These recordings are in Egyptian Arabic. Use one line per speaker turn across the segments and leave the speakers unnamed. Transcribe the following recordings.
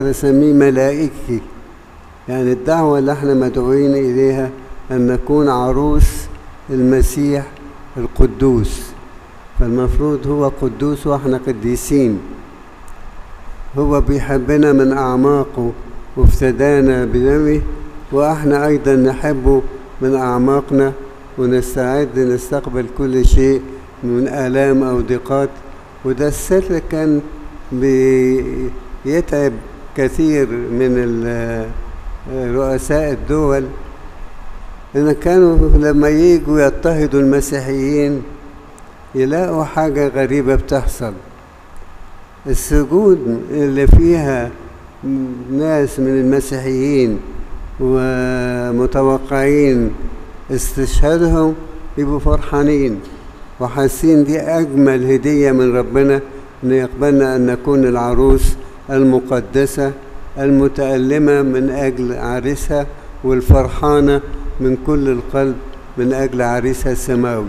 نسميه ملائكي يعني الدعوة اللي احنا مدعوين إليها أن نكون عروس المسيح القدوس فالمفروض هو قدوس واحنا قديسين هو بيحبنا من أعماقه وافتدانا بدمه وإحنا أيضا نحبه من أعماقنا ونستعد نستقبل كل شيء من آلام أو ضيقات وده السر كان بيتعب كثير من رؤساء الدول إن كانوا لما يجوا يضطهدوا المسيحيين يلاقوا حاجة غريبة بتحصل السجود اللي فيها ناس من المسيحيين ومتوقعين استشهادهم يبقوا فرحانين وحاسين دي أجمل هدية من ربنا أن يقبلنا أن نكون العروس المقدسة المتألمة من أجل عريسها والفرحانة من كل القلب من أجل عريسها السماوي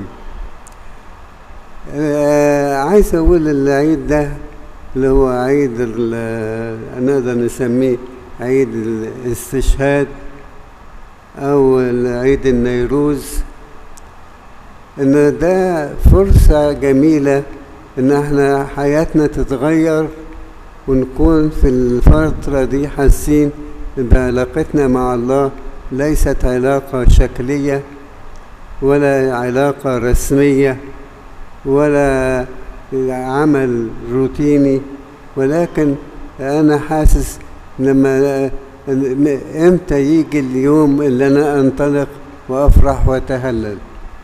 آه عايز أقول العيد ده اللي هو عيد نقدر نسميه عيد الاستشهاد أو عيد النيروز إن ده فرصة جميلة إن احنا حياتنا تتغير ونكون في الفترة دي حاسين بعلاقتنا مع الله ليست علاقة شكلية ولا علاقة رسمية ولا عمل روتيني ولكن أنا حاسس لما امتى يجي اليوم اللي أنا أنطلق وأفرح وأتهلل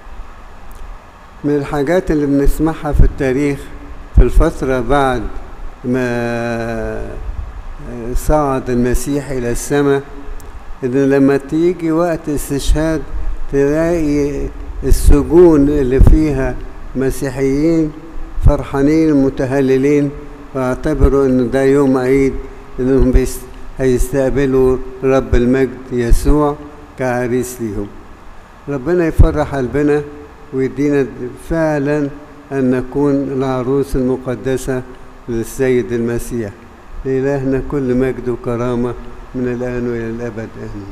من الحاجات اللي بنسمعها في التاريخ في الفترة بعد ما صعد المسيح إلى السماء إن لما تيجي وقت استشهاد تلاقي السجون اللي فيها مسيحيين فرحانين متهللين واعتبروا إن ده يوم عيد إنهم هيستقبلوا رب المجد يسوع كعريس ليهم ربنا يفرح قلبنا ويدينا فعلا أن نكون العروس المقدسة للسيد المسيح لإلهنا كل مجد وكرامة من الآن وإلى الأبد آمين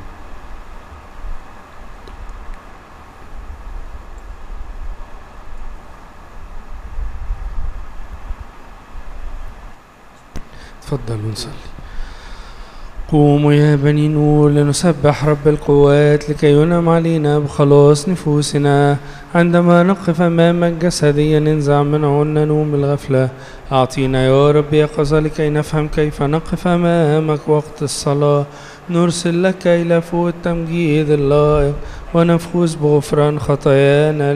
تفضل ونصلي قوموا يا بني نور لنسبح رب القوات لكي ينعم علينا بخلاص نفوسنا عندما نقف أمامك جسديا ننزع من عنا نوم الغفلة أعطينا يا رب يقظة لكي نفهم كيف نقف أمامك وقت الصلاة نرسل لك إلى فوق التمجيد اللائق ونفوز بغفران خطايانا